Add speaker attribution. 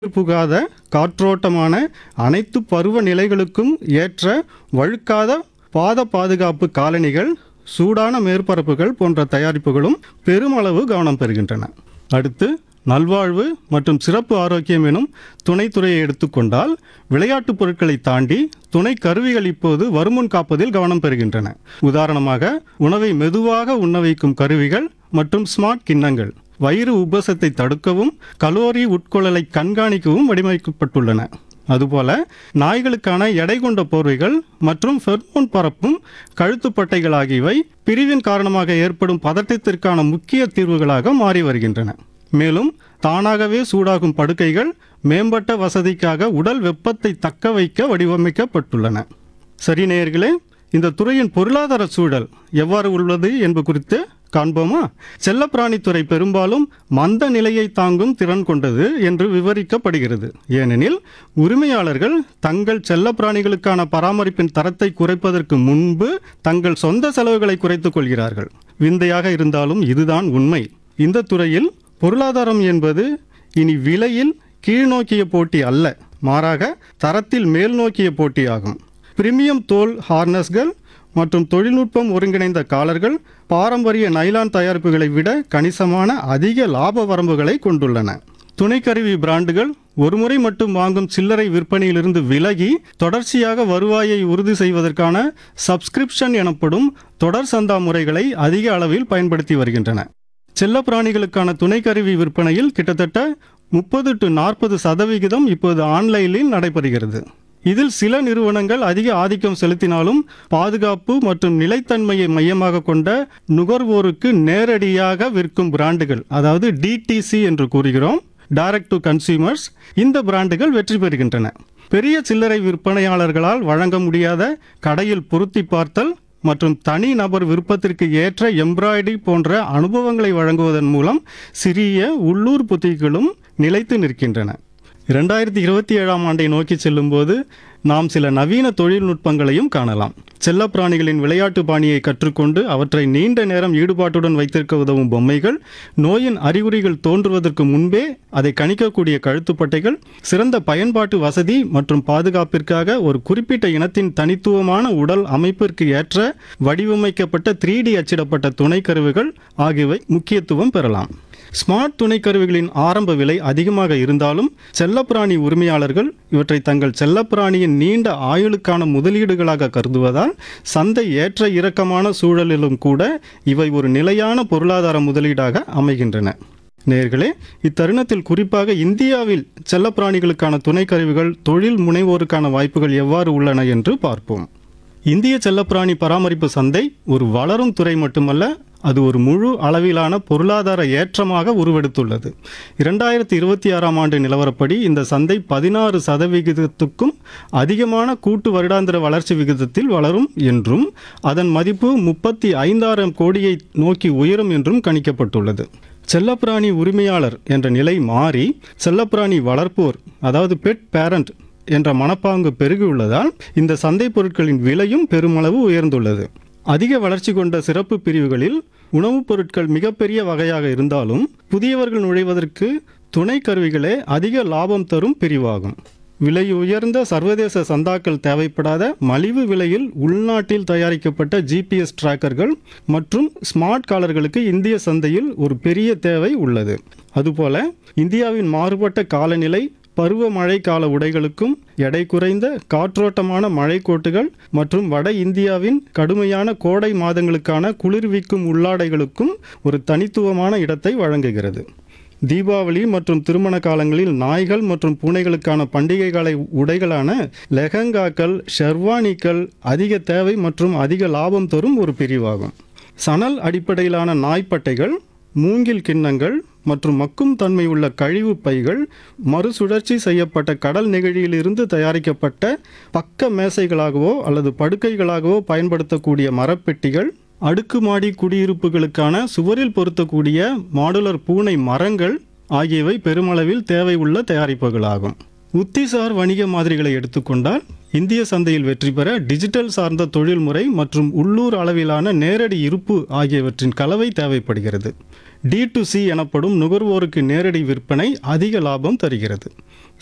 Speaker 1: புகாத காற்றோட்டமான அனைத்து பருவ நிலைகளுக்கும் ஏற்ற வழுக்காத பாத பாதுகாப்பு காலணிகள் சூடான மேற்பரப்புகள் போன்ற தயாரிப்புகளும் பெருமளவு கவனம் பெறுகின்றன அடுத்து நல்வாழ்வு மற்றும் சிறப்பு ஆரோக்கியம் எனும் துணைத்துறையை எடுத்துக்கொண்டால் விளையாட்டுப் பொருட்களை தாண்டி துணை கருவிகள் இப்போது வருமுன் காப்பதில் கவனம் பெறுகின்றன உதாரணமாக உணவை மெதுவாக உண்ண வைக்கும் கருவிகள் மற்றும் ஸ்மார்ட் கிண்ணங்கள் வயிறு உபசத்தை தடுக்கவும் கலோரி உட்கொள்ளலை கண்காணிக்கவும் வடிவமைக்கப்பட்டுள்ளன அதுபோல நாய்களுக்கான எடை கொண்ட போர்வைகள் மற்றும் ஃபெர்மோன் பரப்பும் கழுத்துப்பட்டைகள் ஆகியவை பிரிவின் காரணமாக ஏற்படும் பதட்டத்திற்கான முக்கிய தீர்வுகளாக மாறி வருகின்றன மேலும் தானாகவே சூடாகும் படுக்கைகள் மேம்பட்ட வசதிக்காக உடல் வெப்பத்தை தக்க வைக்க வடிவமைக்கப்பட்டுள்ளன சரி நேயர்களே இந்த துறையின் பொருளாதார சூழல் எவ்வாறு உள்ளது என்பது குறித்து காண்போமா செல்லப்பிராணித்துறை பெரும்பாலும் மந்த நிலையை தாங்கும் திறன் கொண்டது என்று விவரிக்கப்படுகிறது ஏனெனில் உரிமையாளர்கள் தங்கள் செல்லப்பிராணிகளுக்கான பராமரிப்பின் தரத்தை குறைப்பதற்கு முன்பு தங்கள் சொந்த செலவுகளை குறைத்துக் கொள்கிறார்கள் விந்தையாக இருந்தாலும் இதுதான் உண்மை இந்த துறையில் பொருளாதாரம் என்பது இனி விலையில் கீழ்நோக்கிய போட்டி அல்ல மாறாக தரத்தில் மேல் நோக்கிய போட்டியாகும் பிரீமியம் தோல் ஹார்னஸ்கள் மற்றும் தொழில்நுட்பம் ஒருங்கிணைந்த காலர்கள் பாரம்பரிய நைலான் தயாரிப்புகளை விட கணிசமான அதிக லாப வரம்புகளை கொண்டுள்ளன துணைக்கருவி பிராண்டுகள் ஒருமுறை மட்டும் வாங்கும் சில்லறை விற்பனையிலிருந்து விலகி தொடர்ச்சியாக வருவாயை உறுதி செய்வதற்கான சப்ஸ்கிரிப்ஷன் எனப்படும் தொடர் சந்தா முறைகளை அதிக அளவில் பயன்படுத்தி வருகின்றன செல்லப்பிராணிகளுக்கான துணைக்கருவி விற்பனையில் கிட்டத்தட்ட முப்பது டு நாற்பது சதவிகிதம் இப்போது ஆன்லைனில் நடைபெறுகிறது இதில் சில நிறுவனங்கள் அதிக ஆதிக்கம் செலுத்தினாலும் பாதுகாப்பு மற்றும் நிலைத்தன்மையை மையமாக கொண்ட நுகர்வோருக்கு நேரடியாக விற்கும் பிராண்டுகள் அதாவது டிடிசி என்று கூறுகிறோம் டைரக்ட் டு கன்சியூமர்ஸ் இந்த பிராண்டுகள் வெற்றி பெறுகின்றன பெரிய சில்லறை விற்பனையாளர்களால் வழங்க முடியாத கடையில் பொருத்தி பார்த்தல் மற்றும் தனி நபர் விருப்பத்திற்கு ஏற்ற எம்ப்ராய்டரி போன்ற அனுபவங்களை வழங்குவதன் மூலம் சிறிய உள்ளூர் புத்திகளும் நிலைத்து நிற்கின்றன இரண்டாயிரத்தி இருபத்தி ஏழாம் ஆண்டை நோக்கி செல்லும்போது நாம் சில நவீன தொழில்நுட்பங்களையும் காணலாம் செல்லப்பிராணிகளின் விளையாட்டு பாணியை கற்றுக்கொண்டு அவற்றை நீண்ட நேரம் ஈடுபாட்டுடன் வைத்திருக்க உதவும் பொம்மைகள் நோயின் அறிகுறிகள் தோன்றுவதற்கு முன்பே அதை கணிக்கக்கூடிய கழுத்துப்பட்டைகள் சிறந்த பயன்பாட்டு வசதி மற்றும் பாதுகாப்பிற்காக ஒரு குறிப்பிட்ட இனத்தின் தனித்துவமான உடல் அமைப்பிற்கு ஏற்ற வடிவமைக்கப்பட்ட த்ரீ டி அச்சிடப்பட்ட துணைக்கருவிகள் ஆகியவை முக்கியத்துவம் பெறலாம் ஸ்மார்ட் துணைக்கருவிகளின் ஆரம்ப விலை அதிகமாக இருந்தாலும் செல்லப்பிராணி உரிமையாளர்கள் இவற்றை தங்கள் செல்லப்பிராணியின் நீண்ட ஆயுளுக்கான முதலீடுகளாக கருதுவதால் சந்தை ஏற்ற இறக்கமான சூழலிலும் கூட இவை ஒரு நிலையான பொருளாதார முதலீடாக அமைகின்றன நேர்களே இத்தருணத்தில் குறிப்பாக இந்தியாவில் செல்லப்பிராணிகளுக்கான துணைக்கருவிகள் தொழில் முனைவோருக்கான வாய்ப்புகள் எவ்வாறு உள்ளன என்று பார்ப்போம் இந்திய செல்லப்பிராணி பராமரிப்பு சந்தை ஒரு வளரும் துறை மட்டுமல்ல அது ஒரு முழு அளவிலான பொருளாதார ஏற்றமாக உருவெடுத்துள்ளது இரண்டாயிரத்தி இருபத்தி ஆறாம் ஆண்டு நிலவரப்படி இந்த சந்தை பதினாறு சதவிகிதத்துக்கும் அதிகமான கூட்டு வருடாந்திர வளர்ச்சி விகிதத்தில் வளரும் என்றும் அதன் மதிப்பு முப்பத்தி ஐந்தாயிரம் கோடியை நோக்கி உயரும் என்றும் கணிக்கப்பட்டுள்ளது செல்லப்பிராணி உரிமையாளர் என்ற நிலை மாறி செல்லப்பிராணி வளர்ப்போர் அதாவது பெட் பேரண்ட் என்ற மனப்பாங்கு பெருகியுள்ளதால் இந்த சந்தை பொருட்களின் விலையும் பெருமளவு உயர்ந்துள்ளது அதிக வளர்ச்சி கொண்ட சிறப்பு பிரிவுகளில் உணவுப் பொருட்கள் மிகப்பெரிய வகையாக இருந்தாலும் புதியவர்கள் நுழைவதற்கு துணை கருவிகளே அதிக லாபம் தரும் பிரிவாகும் விலை உயர்ந்த சர்வதேச சந்தாக்கள் தேவைப்படாத மலிவு விலையில் உள்நாட்டில் தயாரிக்கப்பட்ட ஜிபிஎஸ் டிராக்கர்கள் மற்றும் ஸ்மார்ட் காலர்களுக்கு இந்திய சந்தையில் ஒரு பெரிய தேவை உள்ளது அதுபோல இந்தியாவின் மாறுபட்ட காலநிலை பருவமழை கால உடைகளுக்கும் எடை குறைந்த காற்றோட்டமான மழைக்கோட்டுகள் மற்றும் வட இந்தியாவின் கடுமையான கோடை மாதங்களுக்கான குளிர்விக்கும் உள்ளாடைகளுக்கும் ஒரு தனித்துவமான இடத்தை வழங்குகிறது தீபாவளி மற்றும் திருமண காலங்களில் நாய்கள் மற்றும் பூனைகளுக்கான பண்டிகை கால உடைகளான லெஹங்காக்கள் ஷெர்வானிக்கள் அதிக தேவை மற்றும் அதிக லாபம் தரும் ஒரு பிரிவாகும் சணல் அடிப்படையிலான நாய்ப்பட்டைகள் மூங்கில் கிண்ணங்கள் மற்றும் மக்கும் தன்மை உள்ள கழிவு பைகள் மறுசுழற்சி செய்யப்பட்ட கடல் நெகிழியிலிருந்து தயாரிக்கப்பட்ட பக்க மேசைகளாகவோ அல்லது படுக்கைகளாகவோ பயன்படுத்தக்கூடிய மரப்பெட்டிகள் அடுக்குமாடி குடியிருப்புகளுக்கான சுவரில் பொருத்தக்கூடிய மாடுலர் பூனை மரங்கள் ஆகியவை பெருமளவில் தேவை உள்ள தயாரிப்புகளாகும் உத்திசார் வணிக மாதிரிகளை எடுத்துக்கொண்டால் இந்திய சந்தையில் வெற்றி பெற டிஜிட்டல் சார்ந்த தொழில்முறை மற்றும் உள்ளூர் அளவிலான நேரடி இருப்பு ஆகியவற்றின் கலவை தேவைப்படுகிறது டி டு சி எனப்படும் நுகர்வோருக்கு நேரடி விற்பனை அதிக லாபம் தருகிறது